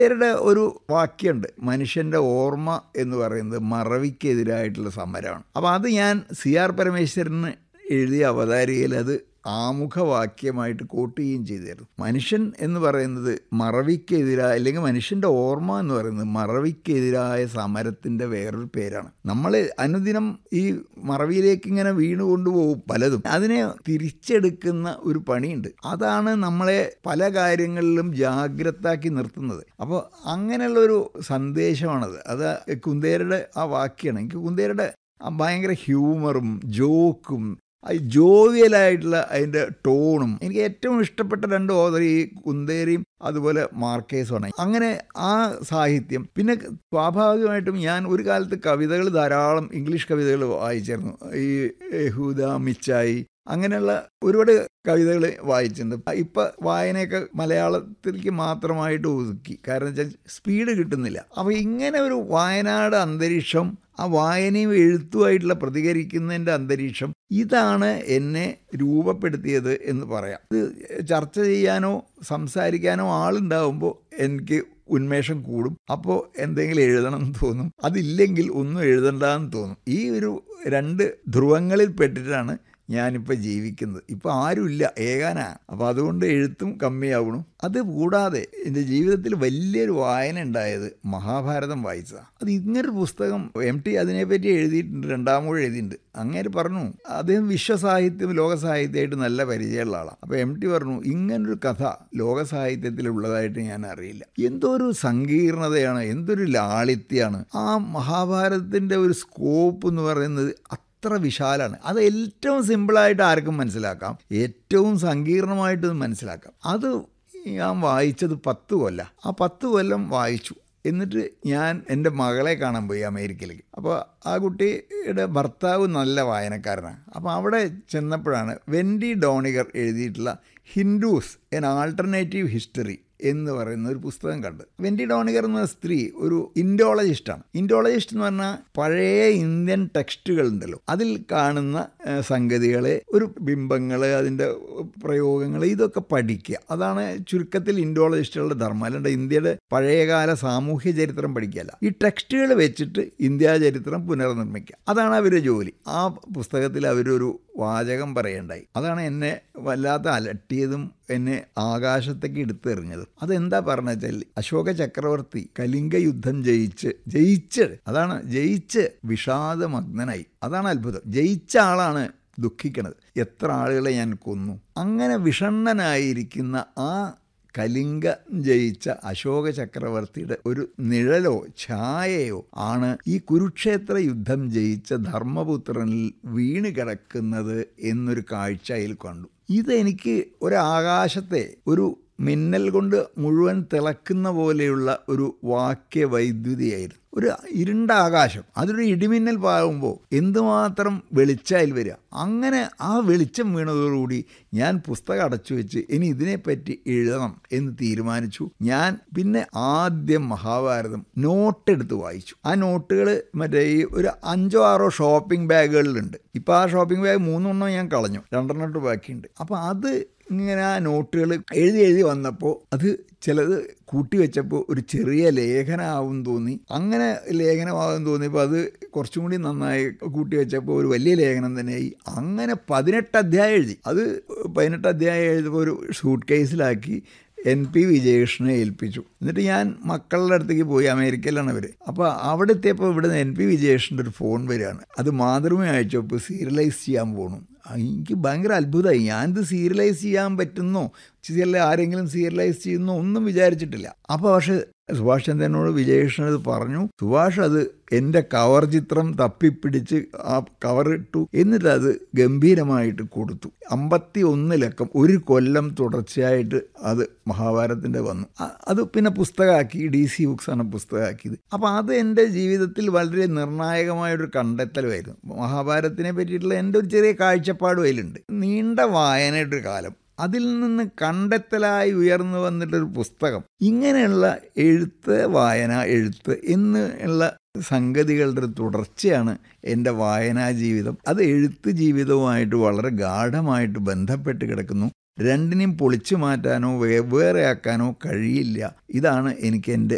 കുന്തിയരുടെ ഒരു വാക്യമുണ്ട് മനുഷ്യന്റെ ഓർമ്മ എന്ന് പറയുന്നത് മറവിക്കെതിരായിട്ടുള്ള സമരമാണ് അപ്പോൾ അത് ഞാൻ സി ആർ പരമേശ്വരന് എഴുതിയ അവതാരികയിൽ അത് ആമുഖവാക്യമായിട്ട് കോട്ട് ചെയ്യുകയും ചെയ്തിരുന്നു മനുഷ്യൻ എന്ന് പറയുന്നത് മറവിക്കെതിരായ അല്ലെങ്കിൽ മനുഷ്യൻ്റെ ഓർമ്മ എന്ന് പറയുന്നത് മറവിക്കെതിരായ സമരത്തിൻ്റെ വേറൊരു പേരാണ് നമ്മൾ അനുദിനം ഈ മറവിയിലേക്ക് ഇങ്ങനെ വീണു കൊണ്ടുപോകും പലതും അതിനെ തിരിച്ചെടുക്കുന്ന ഒരു പണിയുണ്ട് അതാണ് നമ്മളെ പല കാര്യങ്ങളിലും ജാഗ്രതാക്കി നിർത്തുന്നത് അപ്പോൾ അങ്ങനെയുള്ള ഒരു സന്ദേശമാണത് അത് കുന്തേരുടെ ആ വാക്യമാണ് എനിക്ക് കുന്തേരുടെ ആ ഭയങ്കര ഹ്യൂമറും ജോക്കും ആ ജോവിയലായിട്ടുള്ള അതിൻ്റെ ടോണും എനിക്ക് ഏറ്റവും ഇഷ്ടപ്പെട്ട രണ്ട് ഓതർ ഈ കുന്തേരിയും അതുപോലെ മാർക്കേസുമാണ് അങ്ങനെ ആ സാഹിത്യം പിന്നെ സ്വാഭാവികമായിട്ടും ഞാൻ ഒരു കാലത്ത് കവിതകൾ ധാരാളം ഇംഗ്ലീഷ് കവിതകൾ വായിച്ചിരുന്നു ഈ യഹൂദ മിച്ചായി അങ്ങനെയുള്ള ഒരുപാട് കവിതകൾ വായിച്ചിട്ടുണ്ട് ഇപ്പം വായനയൊക്കെ മലയാളത്തിലേക്ക് മാത്രമായിട്ട് ഒതുക്കി കാരണം വെച്ചാൽ സ്പീഡ് കിട്ടുന്നില്ല അപ്പോൾ ഇങ്ങനെ ഒരു വയനാട് അന്തരീക്ഷം ആ വായനയും എഴുത്തുമായിട്ടുള്ള പ്രതികരിക്കുന്നതിൻ്റെ അന്തരീക്ഷം ഇതാണ് എന്നെ രൂപപ്പെടുത്തിയത് എന്ന് പറയാം ഇത് ചർച്ച ചെയ്യാനോ സംസാരിക്കാനോ ആളുണ്ടാവുമ്പോൾ എനിക്ക് ഉന്മേഷം കൂടും അപ്പോൾ എന്തെങ്കിലും എഴുതണം എന്ന് തോന്നും അതില്ലെങ്കിൽ ഒന്നും എഴുതണ്ടെന്ന് തോന്നും ഈ ഒരു രണ്ട് ധ്രുവങ്ങളിൽ പെട്ടിട്ടാണ് ഞാനിപ്പോൾ ജീവിക്കുന്നത് ഇപ്പോൾ ആരുമില്ല ഏകാനാ അപ്പോൾ അതുകൊണ്ട് എഴുത്തും കമ്മിയാവണു അത് കൂടാതെ എൻ്റെ ജീവിതത്തിൽ വലിയൊരു വായന ഉണ്ടായത് മഹാഭാരതം വായിച്ചതാണ് അത് ഇങ്ങനൊരു പുസ്തകം എം ടി അതിനെപ്പറ്റി എഴുതിയിട്ടുണ്ട് രണ്ടാമൂഴ എഴുതിയിട്ടുണ്ട് അങ്ങനെ പറഞ്ഞു അദ്ദേഹം വിശ്വസാഹിത്യം ലോകസാഹിത്യമായിട്ട് നല്ല പരിചയമുള്ള ആളാണ് അപ്പോൾ എം ടി പറഞ്ഞു ഇങ്ങനൊരു കഥ ലോകസാഹിത്യത്തിലുള്ളതായിട്ട് ഞാൻ അറിയില്ല എന്തോ ഒരു സങ്കീർണതയാണ് എന്തൊരു ലാളിത്യമാണ് ആ മഹാഭാരതത്തിൻ്റെ ഒരു സ്കോപ്പ് എന്ന് പറയുന്നത് അത്ര വിശാലമാണ് അത് ഏറ്റവും സിമ്പിളായിട്ട് ആർക്കും മനസ്സിലാക്കാം ഏറ്റവും സങ്കീർണമായിട്ട് മനസ്സിലാക്കാം അത് ഞാൻ വായിച്ചത് പത്ത് കൊല്ലം ആ പത്ത് കൊല്ലം വായിച്ചു എന്നിട്ട് ഞാൻ എൻ്റെ മകളെ കാണാൻ പോയി അമേരിക്കയിലേക്ക് അപ്പോൾ ആ കുട്ടിയുടെ ഭർത്താവ് നല്ല വായനക്കാരനാണ് അപ്പോൾ അവിടെ ചെന്നപ്പോഴാണ് വെൻഡി ഡോണിഗർ എഴുതിയിട്ടുള്ള ഹിന്ദുസ് എൻ ആൾട്ടർനേറ്റീവ് ഹിസ്റ്ററി എന്ന് പറയുന്ന ഒരു പുസ്തകം കണ്ട് വെൻഡി ഡോണിഗർ എന്ന സ്ത്രീ ഒരു ഇൻഡോളജിസ്റ്റാണ് ഇൻഡോളജിസ്റ്റ് എന്ന് പറഞ്ഞാൽ പഴയ ഇന്ത്യൻ ടെക്സ്റ്റുകൾ ഉണ്ടല്ലോ അതിൽ കാണുന്ന സംഗതികളെ ഒരു ബിംബങ്ങൾ അതിൻ്റെ പ്രയോഗങ്ങൾ ഇതൊക്കെ പഠിക്കുക അതാണ് ചുരുക്കത്തിൽ ഇൻഡോളജിസ്റ്റുകളുടെ ധർമ്മം അല്ലാണ്ട് ഇന്ത്യയുടെ പഴയകാല സാമൂഹ്യ ചരിത്രം പഠിക്കുകയല്ല ഈ ടെക്സ്റ്റുകൾ വെച്ചിട്ട് ഇന്ത്യാ ചരിത്രം പുനർനിർമ്മിക്കുക അതാണ് അവരുടെ ജോലി ആ പുസ്തകത്തിൽ അവരൊരു വാചകം പറയണ്ടായി അതാണ് എന്നെ വല്ലാത്ത അലട്ടിയതും എന്നെ ആകാശത്തേക്ക് എടുത്തെറിഞ്ഞത് അതെന്താ പറഞ്ഞ വെച്ചാൽ അശോക ചക്രവർത്തി കലിംഗ യുദ്ധം ജയിച്ച് ജയിച്ച് അതാണ് ജയിച്ച് വിഷാദമഗ്നനായി അതാണ് അത്ഭുതം ജയിച്ച ആളാണ് ദുഃഖിക്കണത് എത്ര ആളുകളെ ഞാൻ കൊന്നു അങ്ങനെ വിഷണ്ണനായിരിക്കുന്ന ആ കലിംഗ ജയിച്ച അശോക ചക്രവർത്തിയുടെ ഒരു നിഴലോ ഛായയോ ആണ് ഈ കുരുക്ഷേത്ര യുദ്ധം ജയിച്ച ധർമ്മപുത്രനിൽ വീണ് കിടക്കുന്നത് എന്നൊരു കാഴ്ചയിൽ കണ്ടു ഇതെനിക്ക് ഒരാകാശത്തെ ഒരു മിന്നൽ കൊണ്ട് മുഴുവൻ തിളക്കുന്ന പോലെയുള്ള ഒരു വാക്യ വൈദ്യുതിയായിരുന്നു ഒരു ഇരുണ്ട ആകാശം അതൊരു ഇടിമിന്നൽ പാകുമ്പോൾ എന്തുമാത്രം വെളിച്ചായിൽ വരിക അങ്ങനെ ആ വെളിച്ചം വീണതോടുകൂടി ഞാൻ പുസ്തകം അടച്ചു വെച്ച് ഇനി ഇതിനെപ്പറ്റി എഴുതണം എന്ന് തീരുമാനിച്ചു ഞാൻ പിന്നെ ആദ്യം മഹാഭാരതം നോട്ടെടുത്ത് വായിച്ചു ആ നോട്ടുകൾ മറ്റേ ഈ ഒരു അഞ്ചോ ആറോ ഷോപ്പിംഗ് ബാഗുകളിലുണ്ട് ഇപ്പോൾ ആ ഷോപ്പിംഗ് ബാഗ് മൂന്നെണ്ണം ഞാൻ കളഞ്ഞു രണ്ടെണ്ണം ബാക്കിയുണ്ട് അപ്പോൾ അത് ഇങ്ങനെ ആ നോട്ടുകൾ എഴുതി എഴുതി വന്നപ്പോൾ അത് ചിലത് കൂട്ടി വെച്ചപ്പോൾ ഒരു ചെറിയ ലേഖനമാവും തോന്നി അങ്ങനെ ലേഖനമാകും തോന്നിയപ്പോൾ അത് കുറച്ചും കൂടി നന്നായി കൂട്ടി വെച്ചപ്പോൾ ഒരു വലിയ ലേഖനം തന്നെയായി അങ്ങനെ പതിനെട്ട് അധ്യായം എഴുതി അത് പതിനെട്ട് അധ്യായം എഴുതിയപ്പോൾ ഒരു സൂട്ട് കേസിലാക്കി എൻ പി വിജയകൃഷ്ണനെ ഏൽപ്പിച്ചു എന്നിട്ട് ഞാൻ മക്കളുടെ അടുത്തേക്ക് പോയി അമേരിക്കയിലാണ് അവർ അപ്പോൾ അവിടെ എത്തിയപ്പോൾ ഇവിടുന്ന് എൻ പി വിജയകൃഷ്ണൻ്റെ ഒരു ഫോൺ വരികയാണ് അത് മാതൃമ അയച്ചപ്പോൾ സീരിയലൈസ് ചെയ്യാൻ പോകണു എനിക്ക് ഭയങ്കര അത്ഭുതമായി ഞാനിത് സീരിയലൈസ് ചെയ്യാൻ പറ്റുന്നോ ചില ആരെങ്കിലും സീരിയലൈസ് ചെയ്യുന്നോ ഒന്നും വിചാരിച്ചിട്ടില്ല അപ്പോൾ പക്ഷേ സുഭാഷ് ചന്ദ്രനോട് വിജയകൃഷ്ണൻ ഇത് പറഞ്ഞു സുഭാഷ് അത് എൻ്റെ കവർ ചിത്രം തപ്പിപ്പിടിച്ച് ആ കവർ ഇട്ടു എന്നിട്ട് അത് ഗംഭീരമായിട്ട് കൊടുത്തു അമ്പത്തി ഒന്നിലക്കം ഒരു കൊല്ലം തുടർച്ചയായിട്ട് അത് മഹാഭാരതത്തിൻ്റെ വന്നു അത് പിന്നെ പുസ്തകമാക്കി ഡി സി ബുക്സാണ് പുസ്തകമാക്കിയത് അപ്പോൾ അത് എൻ്റെ ജീവിതത്തിൽ വളരെ നിർണായകമായൊരു കണ്ടെത്തലുമായിരുന്നു മഹാഭാരതത്തിനെ പറ്റിയിട്ടുള്ള എൻ്റെ ഒരു ചെറിയ കാഴ്ചപ്പാടും അതിലുണ്ട് നീണ്ട വായനയുടെ ഒരു കാലം അതിൽ നിന്ന് കണ്ടെത്തലായി ഉയർന്നു വന്നിട്ടൊരു പുസ്തകം ഇങ്ങനെയുള്ള എഴുത്ത് വായന എഴുത്ത് എന്നുള്ള സംഗതികളുടെ ഒരു തുടർച്ചയാണ് എൻ്റെ വായനാ ജീവിതം അത് എഴുത്ത് ജീവിതവുമായിട്ട് വളരെ ഗാഠമായിട്ട് ബന്ധപ്പെട്ട് കിടക്കുന്നു രണ്ടിനെയും പൊളിച്ചു മാറ്റാനോ വെവ്വേറെയാക്കാനോ കഴിയില്ല ഇതാണ് എനിക്ക് എൻ്റെ